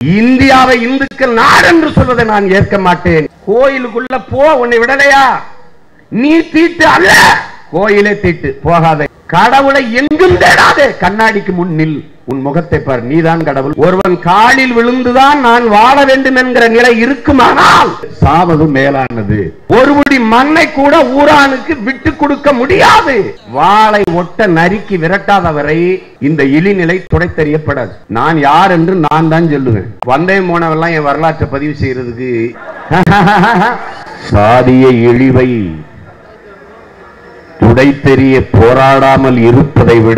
இந்தியாவை இந்துக்கள் நாடு என்று சொல்வதை நான் ஏற்க மாட்டேன் கோயிலுக்குள்ள போ உன்னை விடலையா நீ தீட்டு அல்ல கோயிலே தீட்டு போகாதே கடவுளை எங்கும் தேடாதே கண்ணாடிக்கு முன் நில் உன் முகத்தை பார் நீதான் கடவுள் ஒருவன் காலில் விழுந்துதான் நான் வாழ வேண்டும் என்கிற நிலை இருக்குமானால் சாவது மேலானது ஒருபடி மண்ணை கூட ஊரானுக்கு விட்டு கொடுக்க முடியாது வாளை ஒட்ட நறுக்கி விரட்டாதவரை இந்த இழிநிலை துடைத்தறியப்படாது நான் யார் என்று நான் தான் சொல்லுவேன் வந்தே போனவெல்லாம் என் வரலாற்றை பதிவு செய்யறதுக்கு சாதிய இழிவை துடைத்தெறிய போராடாமல் இருப்பதை விட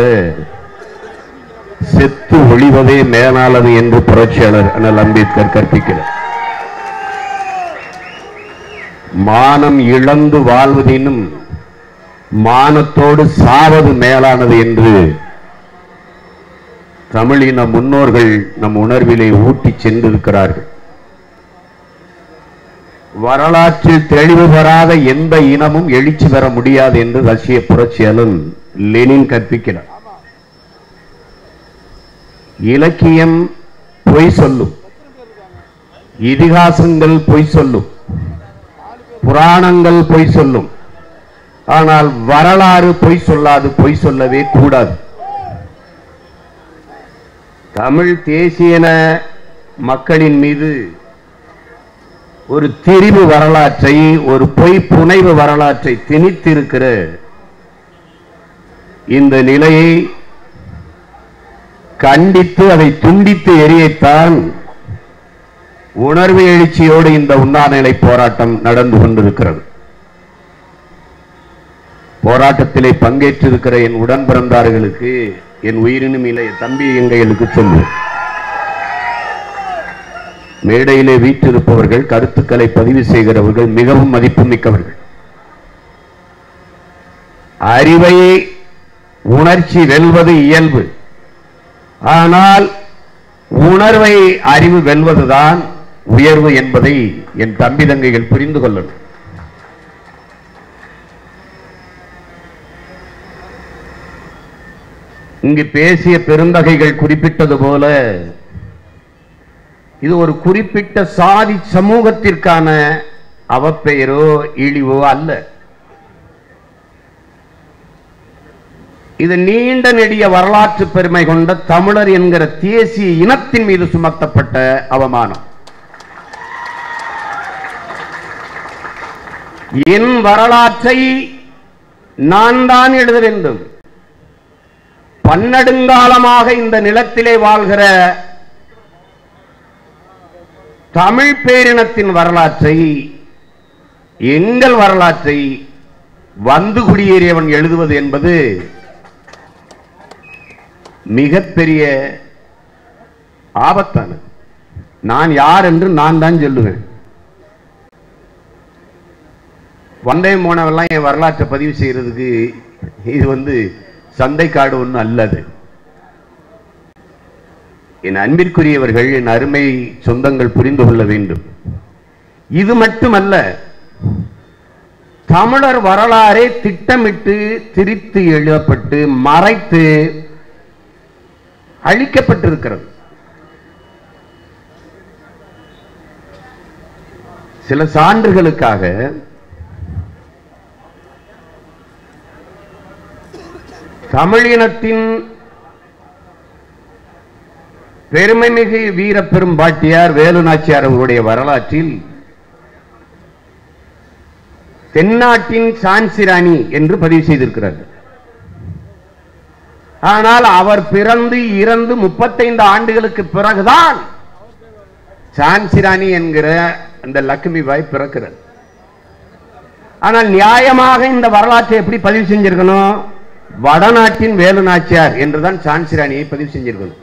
செத்து ஒளிவதே மேலானது என்று புரட்சியாளர் அண்ணல் அம்பேத்கர் கற்பிக்கிறார் மானம் இழந்து வாழ்வதினும் மானத்தோடு சாவது மேலானது என்று தமிழின முன்னோர்கள் நம் உணர்விலே ஊட்டி சென்றிருக்கிறார்கள் வரலாற்றில் தெளிவு பெறாத எந்த இனமும் எழுச்சி பெற முடியாது என்று ரஷ்ய புரட்சியாளன் லெனின் கற்பிக்கிறார் இலக்கியம் பொய் சொல்லும் இதிகாசங்கள் பொய் சொல்லும் புராணங்கள் பொய் சொல்லும் ஆனால் வரலாறு பொய் சொல்லாது பொய் சொல்லவே கூடாது தமிழ் தேசியன மக்களின் மீது ஒரு திரிவு வரலாற்றை ஒரு பொய் புனைவு வரலாற்றை திணித்திருக்கிற இந்த நிலையை கண்டித்து அதை துண்டித்து எரியத்தான் உணர்வு எழுச்சியோடு இந்த உண்ணாநிலை போராட்டம் நடந்து கொண்டிருக்கிறது போராட்டத்திலே பங்கேற்றிருக்கிற என் உடன் பிறந்தார்களுக்கு என் உயிரினும் இளைய தம்பி எங்கைகளுக்கு சொல்லுவேன் மேடையிலே வீற்றிருப்பவர்கள் கருத்துக்களை பதிவு செய்கிறவர்கள் மிகவும் மதிப்புமிக்கவர்கள் அறிவை உணர்ச்சி வெல்வது இயல்பு ஆனால் உணர்வை அறிவு வெல்வதுதான் உயர்வு என்பதை என் தம்பி தங்கைகள் புரிந்து கொள்ளணும் இங்கு பேசிய பெருந்தகைகள் குறிப்பிட்டது போல இது ஒரு குறிப்பிட்ட சாதி சமூகத்திற்கான அவப்பெயரோ இழிவோ அல்ல இது நீண்ட நெடிய வரலாற்று பெருமை கொண்ட தமிழர் என்கிற தேசிய இனத்தின் மீது சுமத்தப்பட்ட அவமானம் என் வரலாற்றை நான் தான் எழுத வேண்டும் பன்னெடுங்காலமாக இந்த நிலத்திலே வாழ்கிற தமிழ் பேரினத்தின் வரலாற்றை எங்கள் வரலாற்றை வந்து குடியேறியவன் எழுதுவது என்பது மிகப்பெரிய ஆபத்தானது நான் யார் என்று நான் தான் சொல்லுவேன் வந்தே போனவெல்லாம் என் வரலாற்றை பதிவு செய்யறதுக்கு இது வந்து சந்தைக்காடு ஒன்றும் அல்லது என் அன்பிற்குரியவர்கள் என் அருமை சொந்தங்கள் புரிந்து கொள்ள வேண்டும் இது மட்டுமல்ல தமிழர் வரலாறே திட்டமிட்டு திரித்து எழுதப்பட்டு மறைத்து அழிக்கப்பட்டிருக்கிறது சில சான்றுகளுக்காக தமிழினத்தின் பெருமைமிகு வீர பெரும்பாட்டியார் வேலு நாச்சியார் அவருடைய வரலாற்றில் தென்னாட்டின் சான்சிராணி என்று பதிவு செய்திருக்கிறார் ஆனால் அவர் பிறந்து இறந்து முப்பத்தைந்து ஆண்டுகளுக்கு பிறகுதான் சான்சிராணி என்கிற அந்த லக்ஷ்மி பாய் பிறக்கிறார் ஆனால் நியாயமாக இந்த வரலாற்றை எப்படி பதிவு செஞ்சிருக்கணும் வடநாட்டின் வேலு நாச்சியார் என்றுதான் சான்சிராணியை பதிவு செஞ்சிருக்கணும்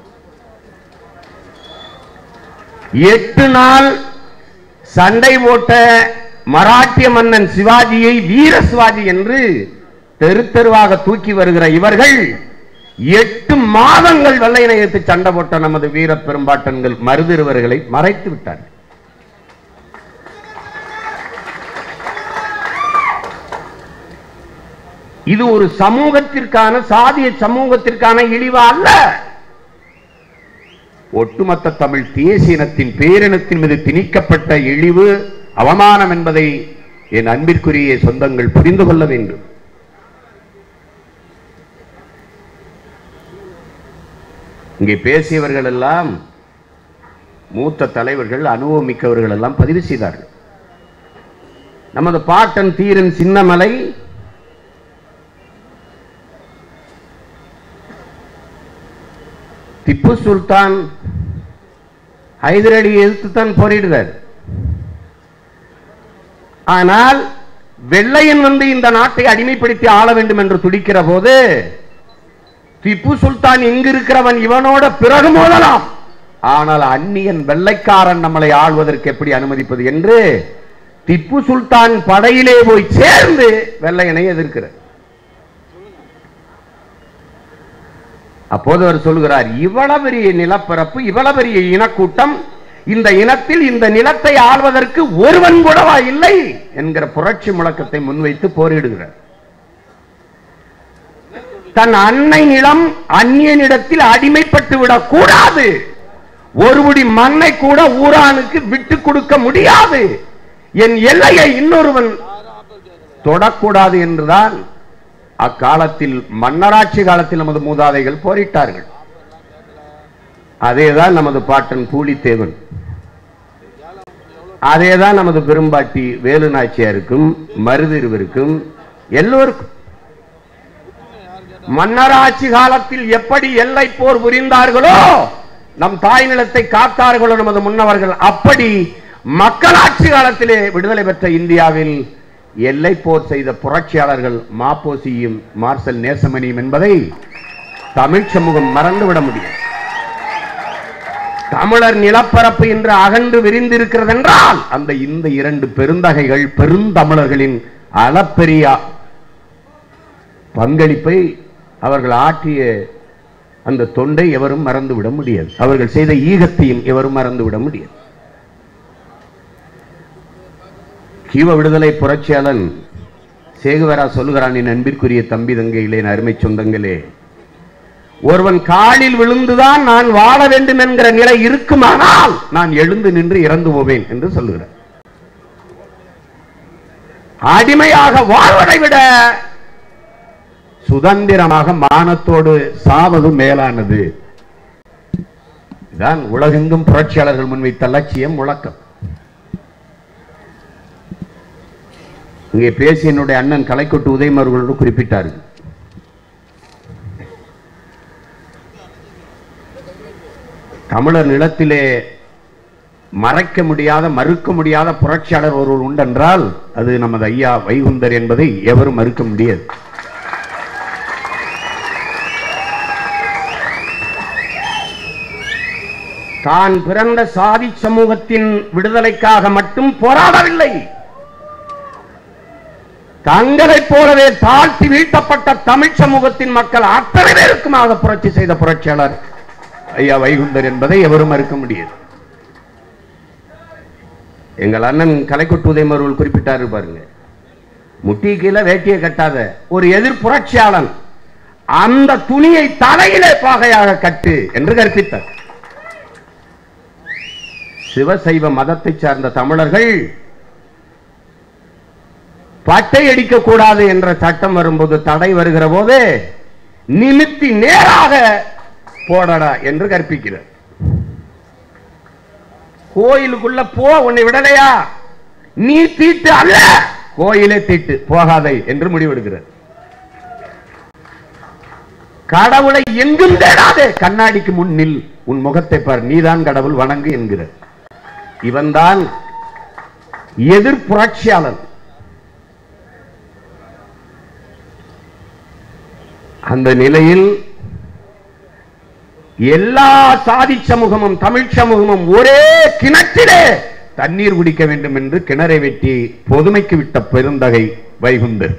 எட்டு நாள் சண்டை போட்ட மராட்டிய மன்னன் சிவாஜியை வீர சிவாஜி என்று தெரு தெருவாக தூக்கி வருகிற இவர்கள் எட்டு மாதங்கள் வெள்ளையனை எடுத்து சண்டை போட்ட நமது வீர பெரும்பாட்டன்கள் மருதிருவர்களை மறைத்து விட்டார்கள் இது ஒரு சமூகத்திற்கான சாதிய சமூகத்திற்கான இழிவு அல்ல ஒட்டுமொத்த தமிழ் தேசிய இனத்தின் பேரினத்தின் மீது திணிக்கப்பட்ட இழிவு அவமானம் என்பதை என் அன்பிற்குரிய சொந்தங்கள் புரிந்து கொள்ள வேண்டும் இங்கே பேசியவர்கள் எல்லாம் மூத்த தலைவர்கள் அனுபவம் மிக்கவர்கள் எல்லாம் பதிவு செய்தார்கள் நமது பாட்டன் தீரன் சின்னமலை திப்பு சுல்தான் ஹைதர் அலி எதிர்த்து தான் போரிடுறார் ஆனால் வெள்ளையன் வந்து இந்த நாட்டை அடிமைப்படுத்தி ஆள வேண்டும் என்று துடிக்கிற போது திப்பு சுல்தான் எங்க இருக்கிறவன் இவனோட பிறகு மோதலாம் ஆனால் அந்நியன் வெள்ளைக்காரன் நம்மளை ஆள்வதற்கு எப்படி அனுமதிப்பது என்று திப்பு சுல்தான் படையிலே போய் சேர்ந்து வெள்ளையனை எதிர்க்கிறார் அப்போது அவர் சொல்கிறார் இவ்வளவு பெரிய நிலப்பரப்பு இவ்வளவு பெரிய இனக்கூட்டம் இந்த இனத்தில் இந்த நிலத்தை ஆள்வதற்கு ஒருவன் கூடவா இல்லை என்கிற புரட்சி முழக்கத்தை முன்வைத்து போரிடுகிறார் தன் அன்னை நிலம் அந்நியனிடத்தில் அடிமைப்பட்டு விடக் கூடாது ஒருபடி மண்ணை கூட ஊரானுக்கு விட்டு கொடுக்க முடியாது என் எல்லையை இன்னொருவன் தொடக்கூடாது என்றுதான் அக்காலத்தில் மன்னராட்சி காலத்தில் நமது மூதாதைகள் போரிட்டார்கள் அதேதான் நமது பாட்டன் பூலித்தேவன் அதேதான் நமது பெரும்பாட்டி வேலு நாச்சியாருக்கும் மருதிருவருக்கும் எல்லோருக்கும் மன்னராட்சி காலத்தில் எப்படி எல்லை போர் புரிந்தார்களோ நம் தாய் நிலத்தை காத்தார்களோ நமது முன்னவர்கள் அப்படி மக்களாட்சி காலத்திலே விடுதலை பெற்ற இந்தியாவில் எல்லை போர் செய்த புரட்சியாளர்கள் மாப்போசியும் மார்சல் நேசமணியும் என்பதை தமிழ் சமூகம் மறந்துவிட முடியும் தமிழர் நிலப்பரப்பு என்று அகன்று விரிந்திருக்கிறது என்றால் அந்த இந்த இரண்டு பெருந்தகைகள் பெருந்தமிழர்களின் அளப்பெரிய பங்களிப்பை அவர்கள் ஆற்றிய அந்த தொண்டை எவரும் மறந்துவிட முடியாது அவர்கள் செய்த ஈகத்தையும் எவரும் மறந்துவிட முடியாது கீவ விடுதலை புரட்சியாளன் சேகுவரா சொல்லுகிறான் என் அன்பிற்குரிய தம்பி தங்கைகளே என் அருமை சொந்தங்களே ஒருவன் காலில் விழுந்துதான் நான் வாழ வேண்டும் என்கிற நிலை இருக்குமானால் நான் எழுந்து நின்று இறந்து போவேன் என்று சொல்லுகிறார் அடிமையாக வாழ்வதை விட சுதந்திரமாக மானத்தோடு சாவது மேலானது இதான் உலகெங்கும் புரட்சியாளர்கள் முன்வைத்த லட்சியம் முழக்கம் இங்கே பேசி என்னுடைய அண்ணன் கலைக்கொட்டு உதயம் அவர்களோடு குறிப்பிட்டார்கள் தமிழர் நிலத்திலே மறைக்க முடியாத மறுக்க முடியாத புரட்சியாளர் ஒருவர் உண்டென்றால் அது நமது ஐயா வைகுந்தர் என்பதை எவரும் மறுக்க முடியாது தான் பிறந்த சாதி சமூகத்தின் விடுதலைக்காக மட்டும் போராடவில்லை தங்களைப் போலவே தாழ்த்தி வீழ்த்தப்பட்ட தமிழ் சமூகத்தின் மக்கள் அத்தனை பேருக்குமாக புரட்சி செய்த புரட்சியாளர் ஐயா வைகுந்தர் என்பதை எவரும் மறுக்க முடியாது எங்கள் அண்ணன் கலைக்குட்டு உதயம் அவர்கள் குறிப்பிட்டாரு பாருங்க முட்டி கீழே வேட்டியை கட்டாத ஒரு எதிர் புரட்சியாளன் அந்த துணியை தலையிலே பாகையாக கட்டு என்று கற்பித்தார் சிவசைவ மதத்தை சார்ந்த தமிழர்கள் பட்டை அடிக்க கூடாது என்ற சட்டம் வரும்போது தடை வருகிற போது நிமித்தி நேராக போடடா என்று கற்பிக்கிறார் கோயிலுக்குள்ள போ உன்னை விடலையா நீ தீட்டு அல்ல கோயிலே தீட்டு போகாதை என்று முடிவெடுக்கிறார் கடவுளை எங்கும் தேடாதே கண்ணாடிக்கு முன் நில் உன் முகத்தை பார் நீதான் கடவுள் வணங்கு என்கிறார் இவன்தான் எதிர் புரட்சியாளன் அந்த நிலையில் எல்லா சாதி சமூகமும் தமிழ் சமூகமும் ஒரே கிணற்றிலே தண்ணீர் குடிக்க வேண்டும் என்று கிணறை வெட்டி பொதுமைக்கு விட்ட பெருந்தகை வைகுந்தர்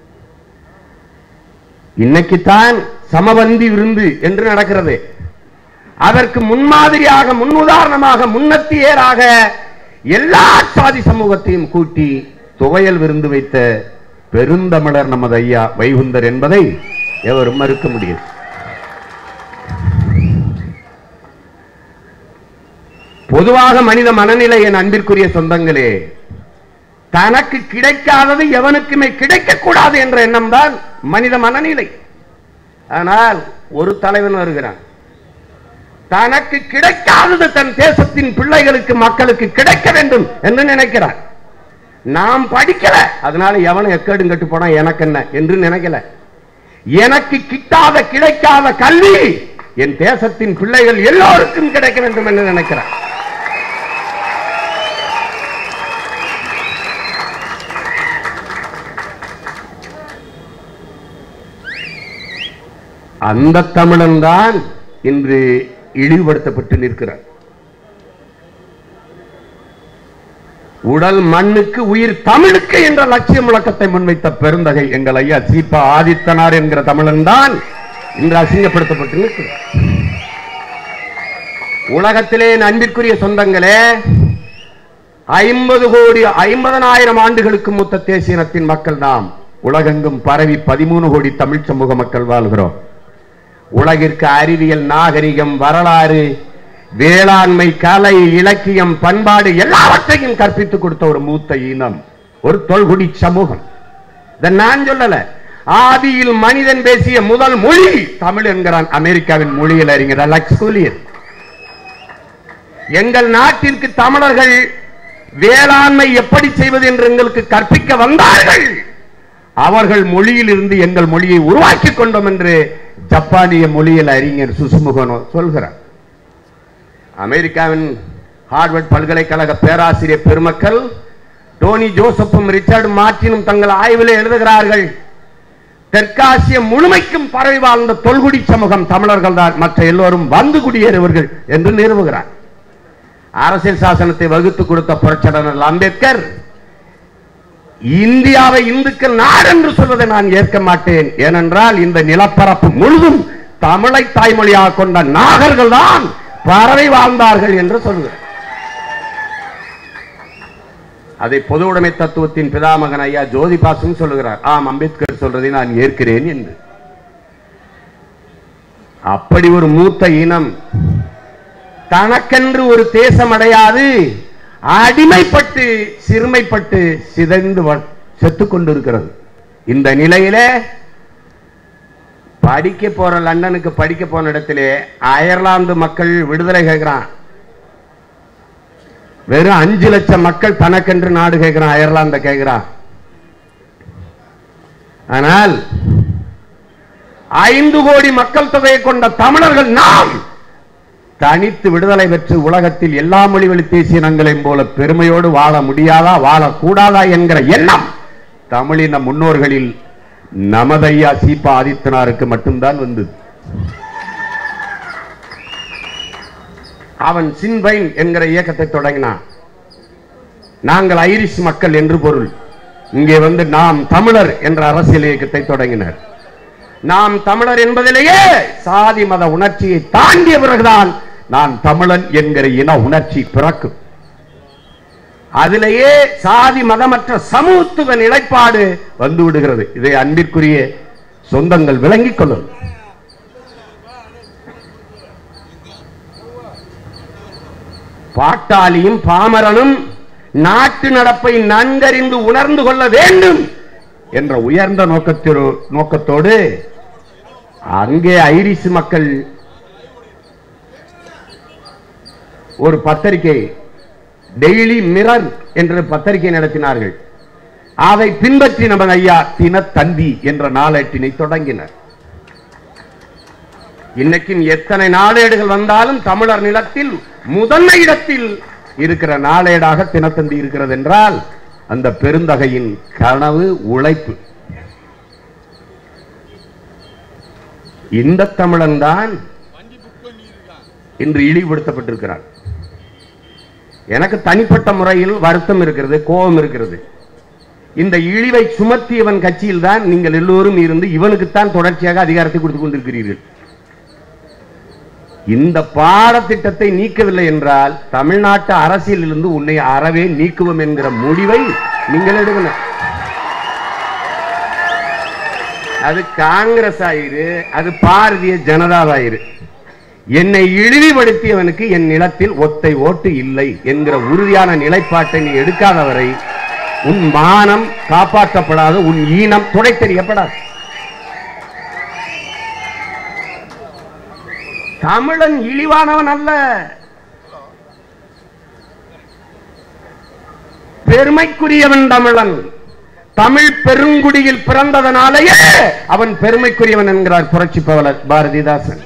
இன்னைக்குத்தான் சமபந்தி விருந்து என்று நடக்கிறது அதற்கு முன்மாதிரியாக முன்னுதாரணமாக முன்னத்தியராக எல்லா சாதி சமூகத்தையும் கூட்டி துவையல் விருந்து வைத்த பெருந்தமிழர் நமது ஐயா வைகுந்தர் என்பதை எவரும் மறுக்க முடியாது பொதுவாக மனித மனநிலை என் அன்பிற்குரிய சொந்தங்களே தனக்கு கிடைக்காதது எவனுக்குமே கிடைக்கக்கூடாது என்ற எண்ணம் தான் மனித மனநிலை ஆனால் ஒரு தலைவன் வருகிறான் தனக்கு கிடைக்காதது தன் தேசத்தின் பிள்ளைகளுக்கு மக்களுக்கு கிடைக்க வேண்டும் என்று நினைக்கிறான் நாம் படிக்கல அதனால எவனும் எக்கேடும் கட்டு போனா எனக்கு என்ன என்று நினைக்கல எனக்கு கிட்டாத கிடைக்காத கல்வி என் தேசத்தின் பிள்ளைகள் எல்லோருக்கும் கிடைக்க வேண்டும் என்று நினைக்கிறான் அந்த தமிழன் தான் இன்று இழிவுபடுத்தப்பட்டு நிற்கிறார் உடல் மண்ணுக்கு உயிர் தமிழுக்கு என்ற லட்சிய முழக்கத்தை முன்வைத்த பெருந்தகை எங்கள் ஐயா சீபா ஆதித்தனார் என்கிற தமிழன் தான் இன்று அசிங்கப்படுத்தப்பட்டு நிற்கிறார் உலகத்திலே என் அன்பிற்குரிய சொந்தங்களே ஐம்பது கோடி ஐம்பதனாயிரம் ஆண்டுகளுக்கு மூத்த தேசிய இனத்தின் மக்கள் நாம் உலகெங்கும் பரவி பதிமூணு கோடி தமிழ் சமூக மக்கள் வாழ்கிறோம் உலகிற்கு அறிவியல் நாகரிகம் வரலாறு வேளாண்மை கலை இலக்கியம் பண்பாடு எல்லாவற்றையும் கற்பித்துக் கொடுத்த ஒரு மூத்த இனம் ஒரு தொல்குடி சமூகம் இதை நான் சொல்லல ஆதியில் மனிதன் பேசிய முதல் மொழி தமிழ் என்கிறான் அமெரிக்காவின் மொழியில் அறிஞர் அலெக்ஸ் கூலியர் எங்கள் நாட்டிற்கு தமிழர்கள் வேளாண்மை எப்படி செய்வது என்று எங்களுக்கு கற்பிக்க வந்தார்கள் அவர்கள் மொழியில் இருந்து எங்கள் மொழியை உருவாக்கி கொண்டோம் என்று ஜப்பானிய மொழியில் அறிஞர் சுசுமுகனோ சொல்கிறார் அமெரிக்காவின் ஹார்வர்ட் பல்கலைக்கழக பேராசிரியர் பெருமக்கள் டோனி ஜோசப்பும் ரிச்சர்ட் மார்டினும் தங்கள் ஆய்வில் எழுதுகிறார்கள் தெற்காசிய முழுமைக்கும் பரவி வாழ்ந்த தொல்குடி சமூகம் தமிழர்கள் தான் மற்ற எல்லோரும் வந்து குடியேறியவர்கள் என்று நிறுவுகிறார் அரசியல் சாசனத்தை வகுத்து கொடுத்த புரட்சியாளர் அம்பேத்கர் இந்தியாவை இந்துக்கள் நாடு என்று சொல்வதை நான் ஏற்க மாட்டேன் ஏனென்றால் இந்த நிலப்பரப்பு முழுதும் தமிழை தாய்மொழியாக கொண்ட நாகர்கள் தான் பறவை வாழ்ந்தார்கள் என்று சொல்கிறார் அதை பொது உடைமை தத்துவத்தின் பிதாமகன் ஐயா ஜோதிபாசும் சொல்லுகிறார் ஆம் அம்பேத்கர் சொல்றதை நான் ஏற்கிறேன் என்று அப்படி ஒரு மூத்த இனம் தனக்கென்று ஒரு தேசம் அடையாது அடிமைப்பட்டு சிறுமைப்பட்டு சிதைந்து வ- செத்துக் கொண்டிருக்கிறது இந்த நிலையிலே படிக்க போற லண்டனுக்கு படிக்க போன இடத்திலே அயர்லாந்து மக்கள் விடுதலை கேட்கிறான் வெறும் அஞ்சு லட்சம் மக்கள் தனக்கென்று நாடு கேட்கிறான் அயர்லாந்த கேட்கிறான் ஆனால் ஐந்து கோடி மக்கள் தொகையை கொண்ட தமிழர்கள் நாம் தனித்து விடுதலை பெற்று உலகத்தில் எல்லா மொழி வழி தேசிய இனங்களையும் போல பெருமையோடு வாழ முடியாதா வாழக்கூடாதா என்கிற எண்ணம் தமிழின முன்னோர்களில் நமதையா சீபா ஆதித்தனாருக்கு மட்டும்தான் வந்தது அவன் சின்வைன் என்கிற இயக்கத்தை தொடங்கினான் நாங்கள் ஐரிஷ் மக்கள் என்று பொருள் இங்கே வந்து நாம் தமிழர் என்ற அரசியல் இயக்கத்தை தொடங்கினர் நாம் தமிழர் என்பதிலேயே சாதி மத உணர்ச்சியை தாண்டிய பிறகுதான் நான் தமிழன் என்கிற இன உணர்ச்சி பிறக்கும் அதிலேயே சாதி மதமற்ற சமூகத்துவ நிலைப்பாடு வந்து விடுகிறது இதை அன்பிற்குரிய சொந்தங்கள் விளங்கிக் கொள்ளும் பாட்டாளியும் பாமரனும் நாட்டு நடப்பை நன்கறிந்து உணர்ந்து கொள்ள வேண்டும் என்ற உயர்ந்த நோக்கத்திலோ நோக்கத்தோடு அங்கே ஐரிஷ் மக்கள் ஒரு பத்திரிகை டெய்லி மிரர் என்ற பத்திரிகை நடத்தினார்கள் அதை பின்பற்றி நமது ஐயா தினத்தந்தி என்ற நாளேட்டினை தொடங்கினர் இன்னைக்கும் எத்தனை நாளேடுகள் வந்தாலும் தமிழர் நிலத்தில் முதன்மை இடத்தில் இருக்கிற நாளேடாக தினத்தந்தி இருக்கிறது என்றால் அந்த பெருந்தகையின் கனவு உழைப்பு இந்த தமிழன் தான் இன்று இழிவுபடுத்தப்பட்டிருக்கிறார் எனக்கு தனிப்பட்ட முறையில் வருத்தம் இருக்கிறது கோபம் இருக்கிறது இந்த இழிவை சுமத்தியவன் கட்சியில் தான் நீங்கள் எல்லோரும் இருந்து இவனுக்குத்தான் தொடர்ச்சியாக அதிகாரத்தை கொடுத்துக் கொண்டிருக்கிறீர்கள் இந்த பாடத்திட்டத்தை நீக்கவில்லை என்றால் தமிழ்நாட்டு அரசியலிலிருந்து உன்னை அறவே நீக்குவோம் என்கிற முடிவை நீங்கள் எடுக்கணும் அது காங்கிரஸ் ஆயிரு அது பாரதிய ஜனதாவாயிரு என்னை இழிவுபடுத்தியவனுக்கு என் நிலத்தில் ஒத்தை ஓட்டு இல்லை என்கிற உறுதியான நிலைப்பாட்டை நீ எடுக்காதவரை உன் மானம் காப்பாற்றப்படாது உன் ஈனம் துடை தெரியப்படாது தமிழன் இழிவானவன் அல்ல பெருமைக்குரியவன் தமிழன் தமிழ் பெருங்குடியில் பிறந்ததனாலேயே அவன் பெருமைக்குரியவன் என்கிறார் புரட்சி பவலர் பாரதிதாசன்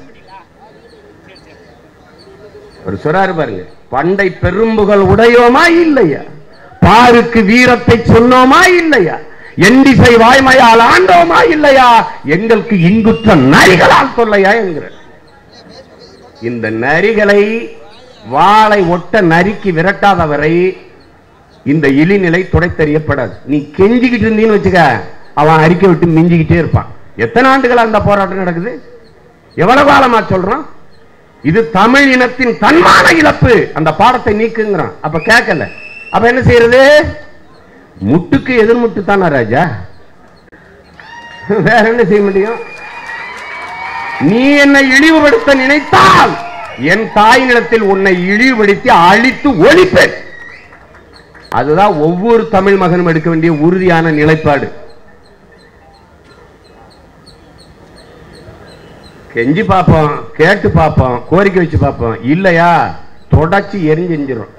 ஒரு சொல்றாரு பாருங்க பண்டை பெரும்புகள் உடையோமா இல்லையா பாருக்கு வீரத்தை சொன்னோமா இல்லையா எண்டிசை வாய்மையால் ஆண்டோமா இல்லையா எங்களுக்கு இங்குற்ற நரிகளால் தொல்லையா என்கிறார் இந்த நரிகளை வாளை ஒட்ட நரிக்கு விரட்டாதவரை இந்த இழிநிலை துடைத்தறியப்படாது நீ கெஞ்சிக்கிட்டு இருந்தீன்னு வச்சுக்க அவன் அறிக்கை விட்டு மிஞ்சிக்கிட்டே இருப்பான் எத்தனை ஆண்டுகளா அந்த போராட்டம் நடக்குது எவ்வளவு காலமா சொல்றான் இது தமிழ் இனத்தின் தன்மான இழப்பு அந்த பாடத்தை நீக்குங்கிறான் அப்ப கேட்கல அப்ப என்ன செய்யறது முட்டுக்கு எதிர்முட்டு தானா ராஜா வேற என்ன செய்ய முடியும் நீ என்னை இழிவுபடுத்த நினைத்தால் என் தாய் நிலத்தில் உன்னை இழிவுபடுத்தி அழித்து ஒழிப்பேன் அதுதான் ஒவ்வொரு தமிழ் மகனும் எடுக்க வேண்டிய உறுதியான நிலைப்பாடு கெஞ்சி பார்ப்போம் கேட்டு பார்ப்போம் கோரிக்கை வச்சு பார்ப்போம் இல்லையா தொடச்சி எரிஞ்செஞ்சிரும்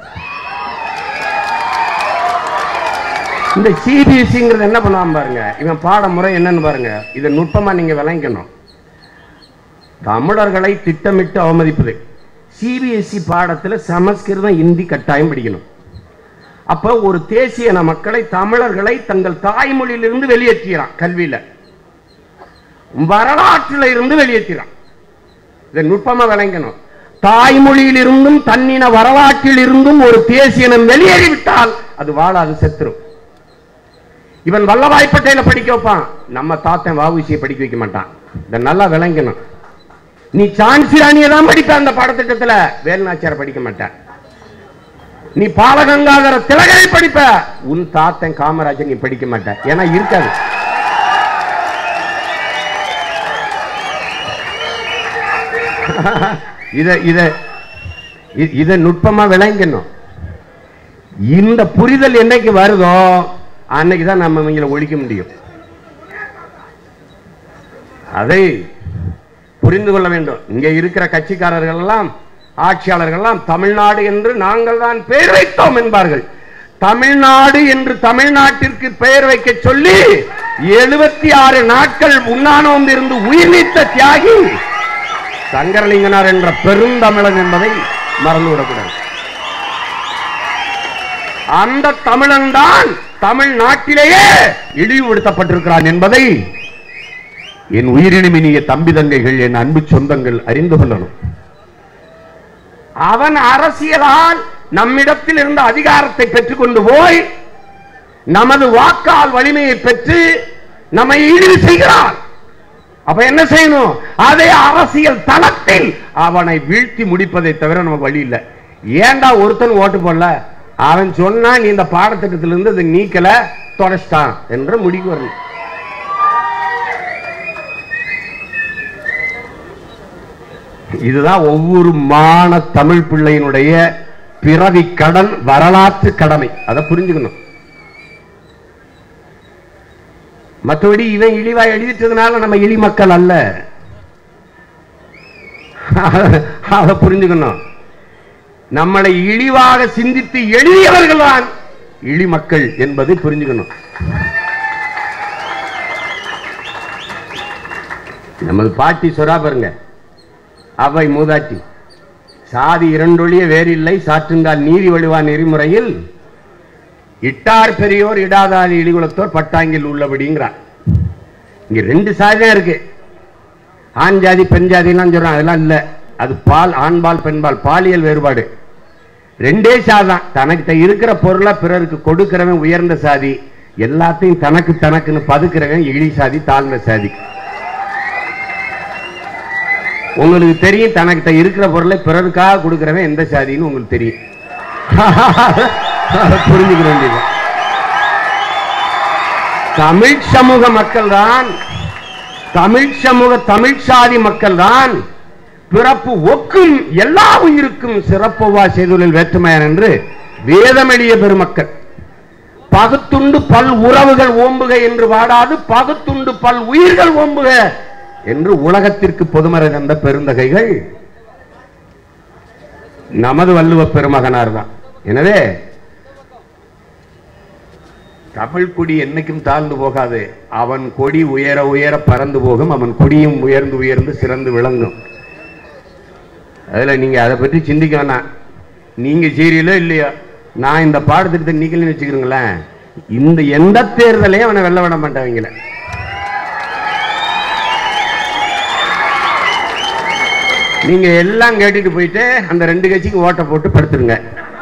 இந்த சிபிஎஸ்சிங்கிறது என்ன பண்ணுவான் பாருங்க இவன் பாடமுறை என்னன்னு பாருங்க இதை நுட்பமா நீங்க விளங்கணும் தமிழர்களை திட்டமிட்டு அவமதிப்பது சிபிஎஸ்சி பாடத்துல சமஸ்கிருதம் இந்தி கட்டாயம் படிக்கணும் அப்ப ஒரு தேசிய இன மக்களை தமிழர்களை தங்கள் தாய்மொழியிலிருந்து வெளியேற்றுகிறான் கல்வியில வரலாற்றில இருந்து வெளியேற்றுகிறான் இதை நுட்பமா விளங்கணும் தாய்மொழியில் இருந்தும் தன்னின வரலாற்றில் இருந்தும் ஒரு தேசியனம் வெளியேறிவிட்டால் அது வாழாது செத்துரும் இவன் வல்லபாய் பட்டேல படிக்க வைப்பான் நம்ம தாத்தன் வாவுசியை படிக்க வைக்க மாட்டான் இதை நல்லா விளங்கணும் நீ சான்சி ராணியை தான் படிப்ப அந்த பாடத்திட்டத்துல வேலுநாச்சியார படிக்க மாட்டேன் நீ பாலகங்காதர திலகரை படிப்ப உன் தாத்தன் காமராஜர் நீ படிக்க மாட்ட ஏன்னா இருக்காது இத இத இ- இத நுட்பமா விளங்கணும் இந்த புரிதல் என்னைக்கு வருதோ அன்னைக்கு தான் நம்ம இவங்களை ஒழிக்க முடியும் அதை புரிந்து கொள்ள வேண்டும் இங்க இருக்கிற கட்சிக்காரர்கள் எல்லாம் ஆட்சியாளர்கள் எல்லாம் தமிழ்நாடு என்று நாங்கள் தான் பெயர் வைத்தோம் என்பார்கள் தமிழ்நாடு என்று தமிழ்நாட்டிற்கு பெயர் வைக்க சொல்லி எழுபத்தி ஆறு நாட்கள் உண்ணானோம் இருந்து உயிர் நீத்த தியாகி சங்கரலிங்கனார் என்ற பெருந்தமிழன் என்பதை மறந்துவிடக்கூடாது அந்த தமிழன் தான் தமிழ்நாட்டிலேயே இழிவுபடுத்தப்பட்டிருக்கிறான் என்பதை என் உயிரினுமினிய தம்பி தங்கைகள் என் அன்பு சொந்தங்கள் அறிந்து கொள்ளணும் அவன் அரசியலால் நம்மிடத்தில் இருந்த அதிகாரத்தை பெற்றுக்கொண்டு போய் நமது வாக்கால் வலிமையை பெற்று நம்மை இழிவு செய்கிறான் அப்ப என்ன செய்யணும் அதே அரசியல் தளத்தில் அவனை வீழ்த்தி முடிப்பதை தவிர நமக்கு வழி இல்லை ஏன்டா ஒருத்தன் ஓட்டு போடல அவன் சொன்னா நீ இந்த பாடத்திட்டத்திலிருந்து இதை நீக்கல தொடச்சிட்டான் என்ற முடிவு வரணும் இதுதான் ஒவ்வொரு மான தமிழ் பிள்ளையினுடைய பிறவி கடன் வரலாற்று கடமை அதை புரிஞ்சுக்கணும் மற்றபடி இவன் இழிவா எழுதிட்டதுனால நம்ம இழி மக்கள் அல்ல அதை புரிஞ்சுக்கணும் நம்மளை இழிவாக சிந்தித்து எழுதியவர்கள் தான் இழி மக்கள் என்பதை புரிஞ்சுக்கணும் நமது பாட்டி சொரா பாருங்க அவை மூதாட்டி சாதி இரண்டொழிய வேறில்லை சாற்றுங்கால் நீதி வழுவா நெறிமுறையில் இட்டார் பெரியோர் இடாதாதி இடிகுலத்தோர் பட்டாங்கில் உள்ளபடிங்கிறார் இங்க ரெண்டு சாதி தான் இருக்கு ஆண் ஜாதி பெண் ஜாதிலாம் சொல்றான் அதெல்லாம் இல்ல அது பால் ஆண்பால் பெண்பால் பாலியல் வேறுபாடு ரெண்டே சாதான் தனக்கு இருக்கிற பொருளை பிறருக்கு கொடுக்கிறவன் உயர்ந்த சாதி எல்லாத்தையும் தனக்கு தனக்குன்னு பதுக்கிறவன் இழி சாதி தாழ்ந்த சாதி உங்களுக்கு தெரியும் தனக்கு இருக்கிற பொருளை பிறருக்காக கொடுக்கிறவன் எந்த சாதின்னு உங்களுக்கு தெரியும் அதை புரிஞ்சுக்க வேண்டியது தமிழ் சமூக மக்கள் தான் தமிழ் சமூக தமிழ் சாதி மக்கள் தான் பிறப்பு ஒக்கும் எல்லா உயிருக்கும் சிறப்புவா செய்துள்ளில் வேற்றுமையான் என்று வேதமெளிய பெருமக்கள் பகுத்துண்டு பல் உறவுகள் ஓம்புக என்று வாடாது பகுத்துண்டு பல் உயிர்கள் ஓம்புக என்று உலகத்திற்கு பொதுமறை தந்த பெருந்தகைகள் நமது வள்ளுவ பெருமகனார் தான் எனவே தமிழ் கொடி என்னைக்கும் தாழ்ந்து போகாது அவன் கொடி உயர உயர பறந்து போகும் அவன் கொடியும் உயர்ந்து உயர்ந்து சிறந்து விளங்கும் அதுல நீங்க அதை பற்றி சிந்திக்க வேணாம் நீங்க சீரியலோ இல்லையோ நான் இந்த பாடத்திட்டத்தை நீக்கலன்னு வச்சுக்கிறீங்களேன் இந்த எந்த தேர்தலையும் அவனை வெல்ல விட மாட்டாங்களே நீங்க எல்லாம் கேட்டுட்டு போயிட்டு அந்த ரெண்டு கட்சிக்கு ஓட்டை போட்டு படுத்துருங்க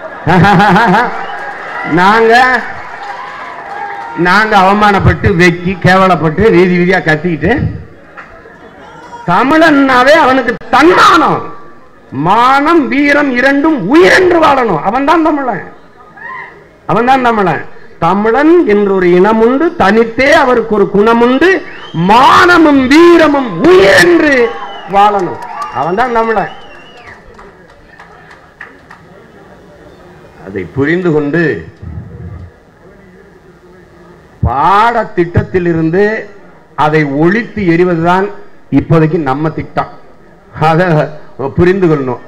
நாங்க நாங்க அவமானப்பட்டு வெக்கி கேவலப்பட்டு வீதி வீதியா கத்திக்கிட்டு தமிழன்னாவே அவனுக்கு தன்மானம் மானம் வீரம் இரண்டும் உயிரென்று வாழணும் அவன் தான் தமிழன் அவன் தான் தமிழன் தமிழன் என்ற ஒரு இனம் உண்டு தனித்தே அவருக்கு ஒரு குணம் உண்டு மானமும் வீரமும் உயிரென்று வாழணும் அவன் தான் தமிழன் அதை புரிந்து கொண்டு பாடத்திட்டத்திலிருந்து அதை ஒழித்து எறிவதுதான் இப்போதைக்கு நம்ம திட்டம் அதை புரிந்து கொள்ளணும்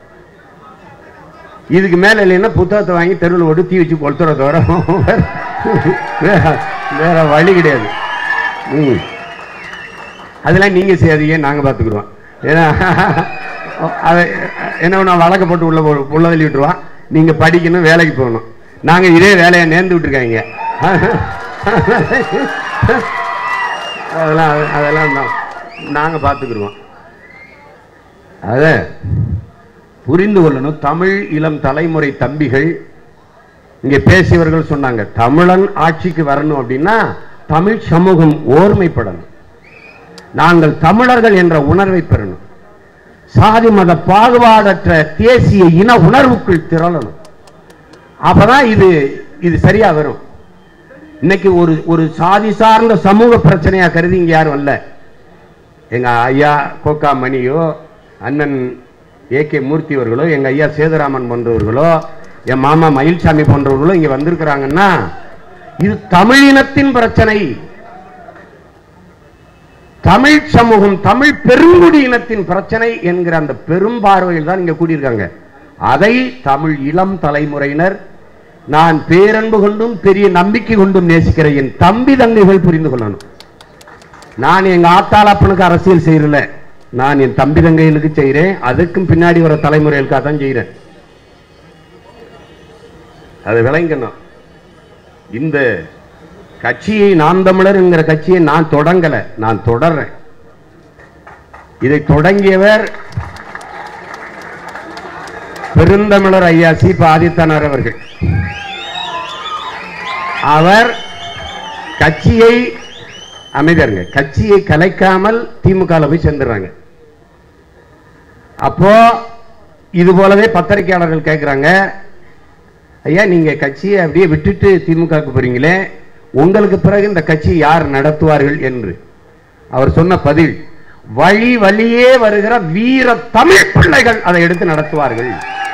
இதுக்கு மேல இல்லைன்னா புத்தகத்தை வாங்கி தெருவில் போட்டு தீ வச்சு கொளுத்துற தவிர வேற- வேற வழி கிடையாது ம். அதெல்லாம் நீங்க செய்யாதீங்க நாங்க பார்த்துக்கிடுவோம் ஏன்னா அதை என்ன பண்ண வழக்க போட்டு உள்ள போ- உள்ள தள்ளி விட்டுருவான் நீங்க படிக்கணும் வேலைக்கு போகணும் நாங்க இதே வேலையை நேர்ந்து விட்டுருக்காங்க அதெல்லாம் அதெல்லாம் நா- நாங்க பார்த்துக்கிடுவோம் அத புரிந்து கொள்ளணும் தமிழ் இளம் தலைமுறை தம்பிகள் இங்க பேசியவர்கள் சொன்னாங்க தமிழன் ஆட்சிக்கு வரணும் அப்படின்னா தமிழ் சமூகம் ஓர்மைப்படணும் நாங்கள் தமிழர்கள் என்ற உணர்வை பெறணும் சாதி மத பாகுபாடற்ற தேசிய இன உணர்வுக்குள் திரளணும் அப்பதான் இது இது சரியா வரும் இன்னைக்கு ஒரு ஒரு சாதி சார்ந்த சமூக பிரச்சனையா கருதி இங்க யாரும் இல்ல எங்க ஐயா கோக்கா மணியோ அண்ணன் ஏ கே மூர்த்தி அவர்களோ எங்க ஐயா சேதுராமன் போன்றவர்களோ என் மாமா மயில்சாமி போன்றவர்களோ இங்க வந்திருக்கிறாங்கன்னா இது தமிழினத்தின் பிரச்சனை தமிழ் சமூகம் தமிழ் பெருங்குடி இனத்தின் பிரச்சனை என்கிற அந்த பெரும் பார்வையில் தான் இங்க கூடியிருக்காங்க அதை தமிழ் இளம் தலைமுறையினர் நான் பேரன்பு கொண்டும் பெரிய நம்பிக்கை கொண்டும் நேசிக்கிற என் தம்பி தங்கைகள் புரிந்து கொள்ளணும் நான் எங்க ஆத்தாளப்பனுக்கு அரசியல் செய்யறல நான் என் தம்பி தங்கைகளுக்கு செய்கிறேன் அதுக்கும் பின்னாடி வர தலைமுறைகளுக்காக தான் செய்கிறேன் அது விளங்கணும் இந்த கட்சியை நாம் தமிழர் என்கிற கட்சியை நான் தொடங்கல நான் தொடர்றேன் இதை தொடங்கியவர் பெருந்தமிழர் ஐயா சீப ஆதித்தனார் அவர்கள் அவர் கட்சியை அமைதருங்க கட்சியை கலைக்காமல் திமுக போய் சேர்ந்துடுறாங்க அப்போ இது போலவே பத்திரிகையாளர்கள் கேட்கிறாங்க ஐயா நீங்க கட்சியை அப்படியே விட்டுட்டு திமுகவுக்கு போறீங்களே உங்களுக்கு பிறகு இந்த கட்சி யார் நடத்துவார்கள் என்று அவர் சொன்ன பதில் வழி வழியே வருகிற வீர தமிழ் பிள்ளைகள் அதை எடுத்து நடத்துவார்கள்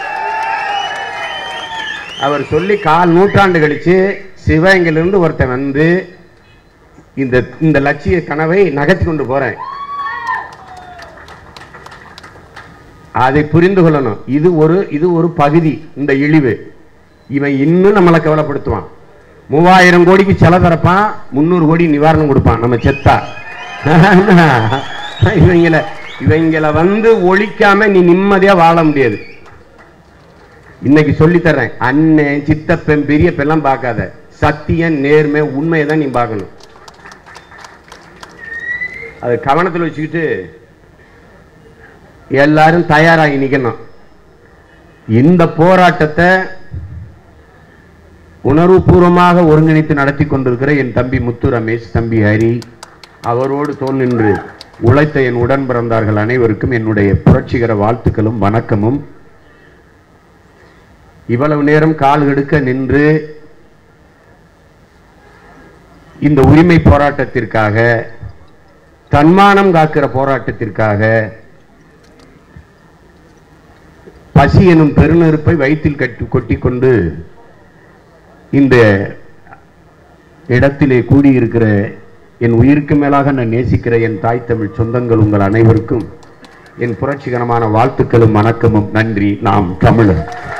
அவர் சொல்லி கால் நூற்றாண்டு கழிச்சு சிவகங்கையிலிருந்து ஒருத்தன் வந்து இந்த இந்த லட்சிய கனவை நகர்த்தி கொண்டு போறேன் அதை புரிந்து கொள்ளணும் இது ஒரு இது ஒரு பகுதி இந்த இழிவு இவன் இன்னும் நம்மளை கவலைப்படுத்துவான் மூவாயிரம் கோடிக்கு செலவு தரப்பான் முந்நூறு கோடி நிவாரணம் கொடுப்பான் நம்ம செத்தா இவங்கள இவங்கள வந்து ஒழிக்காம நீ நிம்மதியா வாழ முடியாது இன்னைக்கு சொல்லி தர்றேன் அண்ணன் சித்தப்பன் பெரியப்பெல்லாம் பார்க்காத சத்தியம் நேர்மை உண்மையை தான் நீ பார்க்கணும் அது கவனத்தில் வச்சுக்கிட்டு எல்லாரும் தயாராகி நிக்கணும் இந்த போராட்டத்தை உணர்வுபூர்வமாக ஒருங்கிணைத்து நடத்தி கொண்டிருக்கிற என் தம்பி முத்து ரமேஷ் தம்பி ஹரி அவரோடு தோல் நின்று உழைத்த என் உடன் பிறந்தார்கள் அனைவருக்கும் என்னுடைய புரட்சிகர வாழ்த்துக்களும் வணக்கமும் இவ்வளவு நேரம் கால் எடுக்க நின்று இந்த உரிமை போராட்டத்திற்காக தன்மானம் காக்கிற போராட்டத்திற்காக பசி எனும் பெருநெருப்பை வயிற்றில் கட்டி கொட்டிக்கொண்டு இந்த இடத்திலே கூடியிருக்கிற என் உயிருக்கு மேலாக நான் நேசிக்கிற என் தாய் தமிழ் சொந்தங்கள் உங்கள் அனைவருக்கும் என் புரட்சிகரமான வாழ்த்துக்களும் வணக்கமும் நன்றி நாம் தமிழர்